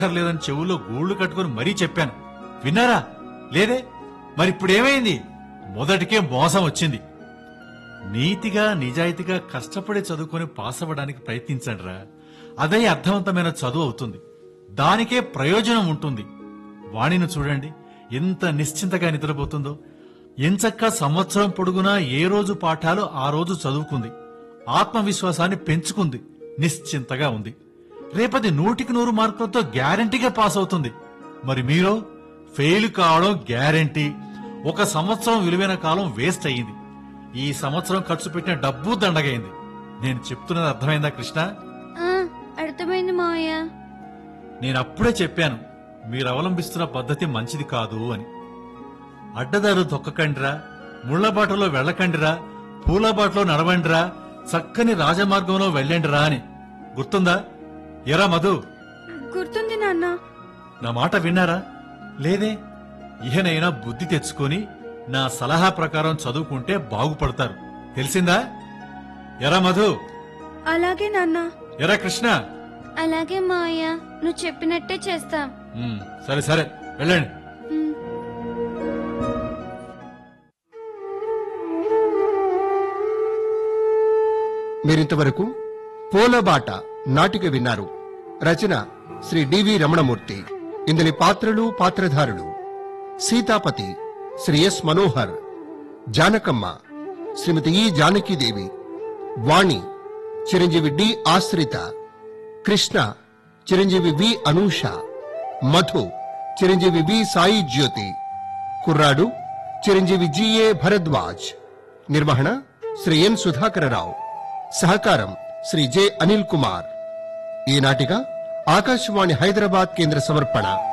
లేదని చెవుల్లో గూళ్ళు కట్టుకుని మరీ చెప్పాను విన్నారా లేదే మరి ఇప్పుడు ఏమైంది మొదటికే మోసం వచ్చింది నీతిగా నిజాయితీగా కష్టపడి చదువుకొని పాస్ అవ్వడానికి ప్రయత్నించండిరా అదే అర్థవంతమైన చదువు అవుతుంది దానికే ప్రయోజనం ఉంటుంది వాణిని చూడండి ఎంత నిశ్చింతగా నిద్రపోతుందో ఎంచక్క సంవత్సరం పొడుగునా ఏ రోజు పాఠాలు ఆ రోజు చదువుకుంది ఆత్మవిశ్వాసాన్ని పెంచుకుంది నిశ్చింతగా ఉంది రేపది నూటికి నూరు మార్కులతో గ్యారంటీగా పాస్ అవుతుంది మరి మీరు ఫెయిల్ కావడం గ్యారంటీ ఒక సంవత్సరం విలువైన కాలం వేస్ట్ అయ్యింది ఈ సంవత్సరం ఖర్చు పెట్టిన డబ్బు దండగైంది నేను చెప్తున్నది అర్థమైందా కృష్ణ ఆ, అర్థమైంది మావయ్య నేను అప్పుడే చెప్పాను మీరు అవలంబిస్తున్న పద్ధతి మంచిది కాదు అని అడ్డదారు తొక్కకండిరా ముళ్లబాటలో వెళ్ళకండిరా పూలబాటలో నడవండిరా చక్కని రాజమార్గంలో వెళ్ళండిరా అని గుర్తుందా ఎరా మధు గుర్తుంది నాన్న నా మాట విన్నారా లేదే ఇహనైనా బుద్ధి తెచ్చుకొని నా సలహా ప్రకారం చదువుకుంటే బాగుపడతారు తెలిసిందా ఎరా మధు అలాగే నాన్న ఎరా కృష్ణ అలాగే మావయ్య నువ్వు చెప్పినట్టే చేస్తాం ఉమ్, సరే సరే వెళ్ళండి ఉమ్. మీరింతవరకు పోలబాట నాటిక విన్నారు రచన శ్రీ డివి రమణమూర్తి ఇందుని పాత్రలు పాత్రధారులు సీతాపతి శ్రీ ఎస్ మనోహర్ జానకమ్మ శ్రీమతి ఈ జానకీదేవి వాణి చిరంజీవి డి ఆశ్రిత కృష్ణ చిరంజీవి వి అనూష మధు చిరంజీవి వి సాయి జ్యోతి కుర్రాడు చిరంజీవి జిఏ భరద్వాజ్ నిర్వహణ శ్రీ ఎన్ సుధాకరరావు సహకారం శ్రీ జె అనిల్ కుమార్ ఈ నాటిక ఆకాశవాణి హైదరాబాద్ కేంద్ర సమర్పణ